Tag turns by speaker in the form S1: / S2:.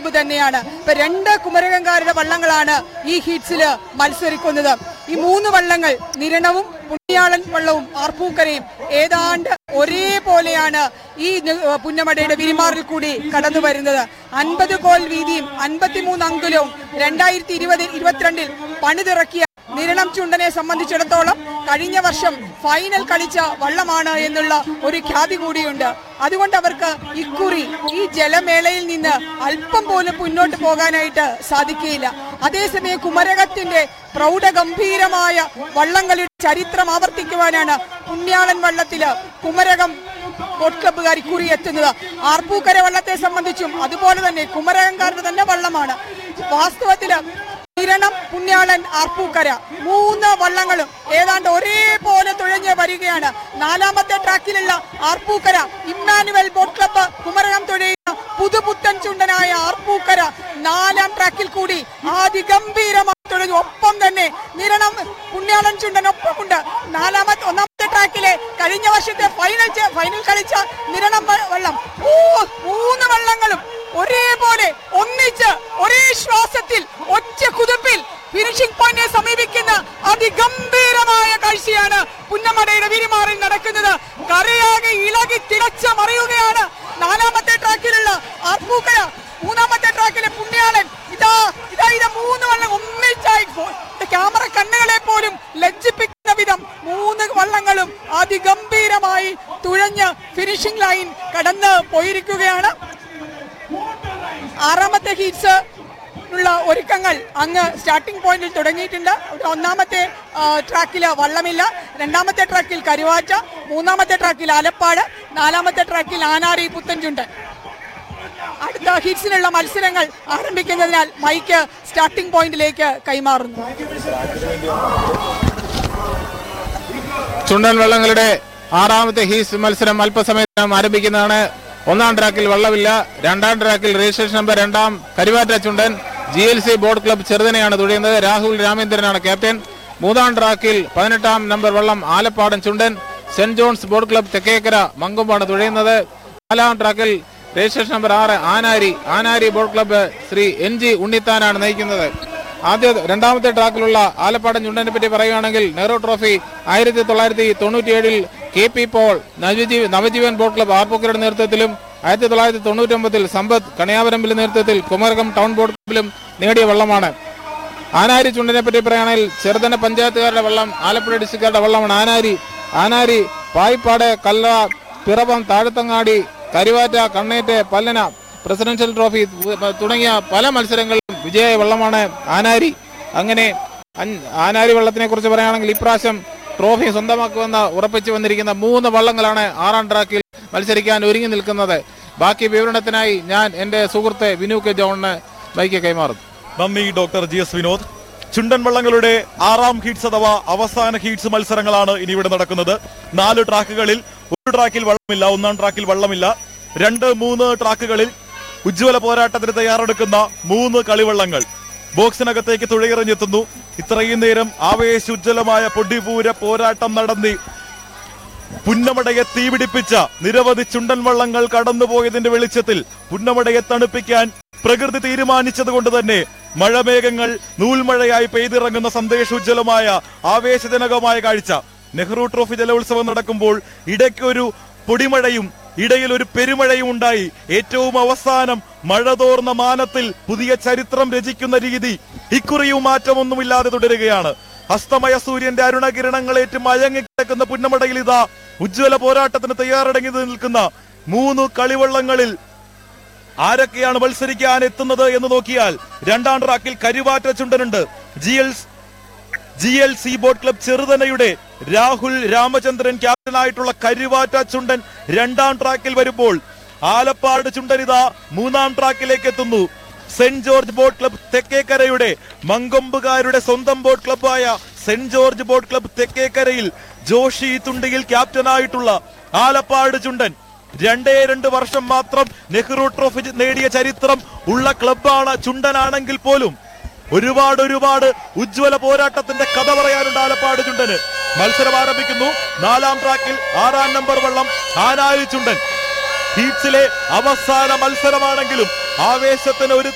S1: club തന്നെയാണ് ഇപ്പൊ രണ്ട് കുമരകംകാരുടെ വള്ളങ്ങളാണ് ഈ ഹീറ്റ്സിൽ മത്സരിക്കുന്നത് ഈ മൂന്ന് വള്ളങ്ങൾ നിരണവും പുണ്യാളൻ വള്ളവും ആർപ്പൂക്കരയും ഏതാണ്ട് ഒരേപോലെയാണ് ഈ ന- പുന്നമടയുടെ വിരിമാറിൽ കൂടി കടന്നു വരുന്നത് അൻപത് കോൽ വീതിയും അൻപത്തിമൂന്ന് അങ്കുലവും രണ്ടായിരത്തി ഇരുപത് ഇരുപത്തിരണ്ടിൽ പണിതിറക്കിയ നിരണം ചുണ്ടനെ സംബന്ധിച്ചിടത്തോളം കഴിഞ്ഞ വർഷം ഫൈനൽ കളിച്ച വള്ളമാണ് എന്നുള്ള ഒരു ഖ്യാതി കൂടിയുണ്ട് അതുകൊണ്ട് അവർക്ക് ഇക്കുറി ഈ ജലമേളയിൽ നിന്ന് അല്പം പോലും മുന്നോട്ട് പോകാനായിട്ട് സാധിക്കുകയില്ല അതേസമയം കുമരകത്തിന്റെ പ്രൗഢഗംഭീരമായ വള്ളംകളിയുടെ ചരിത്രം ആവർത്തിക്കുവാനാണ് പുണ്യാളൻ വള്ളത്തില് കുമരകം ബോട്ട് ക്ലബ്ബുകാർ ഇക്കുറി എത്തുന്നത് ആർപ്പൂക്കര വള്ളത്തെ സംബന്ധിച്ചും അതുപോലെ തന്നെ കുമരകംകാരുടെ തന്നെ വള്ളമാണ് വാസ്തവത്തില് കിരണം പുണ്യാളൻ ആർപ്പൂക്കര മൂന്ന് വള്ളങ്ങളും ഏതാണ്ട് ഒരേപോലെ തുഴഞ്ഞ് വരികയാണ് നാലാമത്തെ ട്രാക്കിലുള്ള Arpookara Emmanuel boat club Kumarakom തുഴയുന്ന പുതുപുത്തൻ ചുണ്ടനായ ആർപ്പൂക്കര നാലാം ട്രാക്കിൽ കൂടി അതിഗംഭീരമായി തുഴഞ്ഞു ഒപ്പം തന്നെ നിരണം പുണ്യാളൻ ചുണ്ടൻ ഒപ്പമുണ്ട് നാലാമത്തെ ഒന്നാമത്തെ ട്രാക്കിലെ കഴിഞ്ഞ വർഷത്തെ ഫൈനൽ ചെ- ഫൈനൽ കളിച്ച നിരണം വ- വള്ളം ഓ മൂന്ന് വള്ളങ്ങളും ഒരേപോലെ ഒന്നിച്ച് ഒരേ ശ്വാസത്തിൽ ഒറ്റ കുതിപ്പിൽ ഫിനിഷിംഗ് പോയിന്റിനെ സമീപിക്കുന്ന അതിഗംഭീരമായ കാഴ്ചയാണ് പുന്നമടയുടെ വിരിമാറിൽ നടക്കുന്നത് കരയാകെ ഇളകി തിളച്ച മറിയുകയാണ് നാലാമത്തെ ട്രാക്കിലുള്ള ആർപ്പൂക്കര മൂന്നാമത്തെ ട്രാക്കിലെ പുണ്യാളൻ ഇതാ ഇതാ ഇതാ മൂന്ന് വള്ളം ഒന്നിച്ചായി പോ- ഇത് ക്യാമറ കണ്ണുകളെ പോലും ലജ്ജിപ്പിക്കുന്ന വിധം മൂന്ന് വള്ളങ്ങളും അതിഗംഭീരമായി തുഴഞ്ഞ് ഫിനിഷിംഗ് ലൈൻ കടന്ന് പോയിരിക്കുകയാണ് ആറാമത്തെ ഹീറ്റ്സ് ഉള്ള ഒരുക്കങ്ങൾ അങ്ങ് സ്റ്റാർട്ടിംഗ് പോയിന്റിൽ തുടങ്ങിയിട്ടുണ്ട് ഒന്നാമത്തെ ട്രാക്കിൽ വള്ളമില്ല രണ്ടാമത്തെ ട്രാക്കിൽ കരുവാറ്റ മൂന്നാമത്തെ ട്രാക്കിൽ ആലപ്പാട് നാലാമത്തെ ട്രാക്കിൽ ആനാറി പുത്തൻചുണ്ടൻ അടുത്ത ഹീറ്റ്സിനുള്ള മത്സരങ്ങൾ ആരംഭിക്കുന്നതിനാൽ മൈക്ക് സ്റ്റാർട്ടിംഗ് പോയിന്റിലേക്ക് കൈമാറുന്നു
S2: ചുണ്ടൻ വള്ളങ്ങളുടെ ആറാമത്തെ ഹീസ് മത്സരം അല്പസമയത്തിനകം ആരംഭിക്കുന്നതാണ് ഒന്നാം ട്രാക്കിൽ വള്ളമില്ല രണ്ടാം ട്രാക്കിൽ രജിസ്ട്രേഷൻ നമ്പർ രണ്ടാം Karuvatta Chundan G L C boat club ചെറുതനെയാണ് തുഴയുന്നത് രാഹുൽ രാമേന്ദ്രനാണ് ക്യാപ്റ്റൻ മൂന്നാം ട്രാക്കിൽ പതിനെട്ടാം നമ്പർ വള്ളം Alappadan Chundan saint John's boat club തെക്കേക്കര മങ്കൊമ്പാണ് തുഴയുന്നത് നാലാം ട്രാക്കിൽ രജിസ്ട്രേഷൻ നമ്പർ ആറ് Anari Anari boat club Sree N G ഉണ്ണിത്താനാണ് നയിക്കുന്നത് ആദ്യ രണ്ടാമത്തെ ട്രാക്കിലുള്ള ആലപ്പാടൻ ചുണ്ടനെ പറ്റി പറയുകയാണെങ്കിൽ നെഹ്റു ട്രോഫി ആയിരത്തി തൊള്ളായിരത്തി തൊണ്ണൂറ്റിയേഴിൽ കെ പി പോൾ നവജീവ നവജീവൻ ബോട്ട് ക്ലബ്ബ് ആർപ്പൂക്കരുടെ നേതൃത്വത്തിലും ആയിരത്തി തൊള്ളായിരത്തി തൊണ്ണൂറ്റി ഒമ്പതിൽ സമ്പത്ത് കണിയാപരമ്പിന്റെ നേതൃത്വത്തിൽ കുമരകം ടൗൺ ബോട്ട് ക്ലബ്ബിലും നേടിയ വള്ളമാണ് ആനാരി ചുണ്ടനെ പറ്റി പറയുകയാണെങ്കിൽ ചെറുതന പഞ്ചായത്തുകാരുടെ വള്ളം ആലപ്പുഴ ഡിസ്ട്രിക്റ്റുകാരുടെ വള്ളമാണ് ആനാരി ആനാരി പായിപ്പാട് കല്ല പിറവം താഴത്തങ്ങാടി കരുവാറ്റ കണ്ണേറ്റ് പല്ലന പ്രസിഡൻഷ്യൽ ട്രോഫി തുടങ്ങിയ പല മത്സരങ്ങളിലും വിജയ വള്ളമാണ് ആനാരി അങ്ങനെ അഞ്ച് ആനാരി വള്ളത്തിനെ കുറിച്ച് പറയുകയാണെങ്കിൽ ഇപ്രാവശ്യം ട്രോഫി സ്വന്തമാക്കുമെന്ന് ഉറപ്പിച്ചു വന്നിരിക്കുന്ന മൂന്ന് വള്ളങ്ങളാണ് ആറാം ട്രാക്കിൽ മത്സരിക്കാൻ ഒരുങ്ങി നിൽക്കുന്നത് ബാക്കി വിവരണത്തിനായി ഞാൻ എൻ്റെ സുഹൃത്ത് വിനു കെ ജോണിന് ബൈക്ക് കൈമാറുന്നു
S3: നന്ദി doctor G S Vinod Chundan വള്ളങ്ങളുടെ ആറാം ഹീറ്റ്സ് അഥവാ അവസാന ഹീറ്റ്സ് മത്സരങ്ങളാണ് ഇനി ഇവിടെ നടക്കുന്നത് നാല് ട്രാക്കുകളിൽ ഒരു ട്രാക്കിൽ വള്ളമില്ല ഒന്നാം ട്രാക്കിൽ വള്ളമില്ല രണ്ട് മൂന്ന് ട്രാക്കുകളിൽ ഉജ്ജ്വല പോരാട്ടത്തിന് തയ്യാറെടുക്കുന്ന മൂന്ന് കളിവള്ളങ്ങൾ ബോക്സിനകത്തേക്ക് തുഴയിറഞ്ഞെത്തുന്നു ഇത്രയും നേരം ആവേശോജ്വലമായ പൊടിപൂര പോരാട്ടം നടന്നി പുന്നമടയെ തീപിടിപ്പിച്ച നിരവധി ചുണ്ടൻ വള്ളങ്ങൾ കടന്നുപോയതിന്റെ വെളിച്ചത്തിൽ പുന്നമടയെ തണുപ്പിക്കാൻ പ്രകൃതി തീരുമാനിച്ചത് കൊണ്ട് തന്നെ മഴമേഘങ്ങൾ നൂൽമഴയായി പെയ്തിറങ്ങുന്ന സന്ദേശോജ്വലമായ ആവേശജനകമായ കാഴ്ച നെഹ്റു ട്രോഫി ജലോത്സവം നടക്കുമ്പോൾ ഇടയ്ക്കൊരു പൊടിമഴയും ഇടയിൽ ഒരു പെരുമഴയും ഉണ്ടായി ഏറ്റവും അവസാനം മഴ തോർന്ന മാനത്തിൽ പുതിയ ചരിത്രം രചിക്കുന്ന രീതി ഇക്കുറിയും മാറ്റമൊന്നുമില്ലാതെ തുടരുകയാണ് അസ്തമയ സൂര്യന്റെ അരുണകിരണങ്ങളേറ്റ് മയങ്ങിക്കിടക്കുന്ന പുന്നമടയിൽ ഇതാ ഉജ്ജ്വല പോരാട്ടത്തിന് തയ്യാറടങ്ങി നിൽക്കുന്ന മൂന്ന് കളിവള്ളങ്ങളിൽ ആരൊക്കെയാണ് മത്സരിക്കാൻ എത്തുന്നത് എന്ന് നോക്കിയാൽ രണ്ടാം ട്രാക്കിൽ കരുവാറ്റ ചുണ്ടനുണ്ട് G L G L C boat club ചെറുതനയുടെ രാഹുൽ രാമചന്ദ്രൻ ക്യാപ്റ്റനായിട്ടുള്ള കരുവാറ്റ ചുണ്ടൻ രണ്ടാം ട്രാക്കിൽ വരുമ്പോൾ ആലപ്പാട് ചുണ്ടനിത മൂന്നാം ട്രാക്കിലേക്ക് എത്തുന്നു സെന്റ് ജോർജ് ബോട്ട് ക്ലബ് തെക്കേക്കരയുടെ മങ്കൊമ്പുകാരുടെ സ്വന്തം ബോട്ട് ക്ലബ്ബായ സെന്റ് ജോർജ് ബോട്ട് ക്ലബ് തെക്കേക്കരയിൽ ജോഷി തുണ്ടിയിൽ ക്യാപ്റ്റനായിട്ടുള്ള ആലപ്പാട് ചുണ്ടൻ രണ്ടേ രണ്ട് വർഷം മാത്രം നെഹ്റു ട്രോഫി നേടിയ ചരിത്രം ഉള്ള ക്ലബ്ബാണ് ചുണ്ടനാണെങ്കിൽ പോലും ഒരുപാട് ഒരുപാട് ഉജ്ജ്വല പോരാട്ടത്തിന്റെ കഥ പറയാനുണ്ട് ആലപ്പാട് ചുണ്ടന് മത്സരം ആരംഭിക്കുന്നു നാലാം ട്രാക്കിൽ ആറാം നമ്പർ വള്ളം ആനായി ചുണ്ടൻ ഹീറ്റ്സിലെ അവസാന മത്സരമാണെങ്കിലും ആവേശത്തിന് ഒരു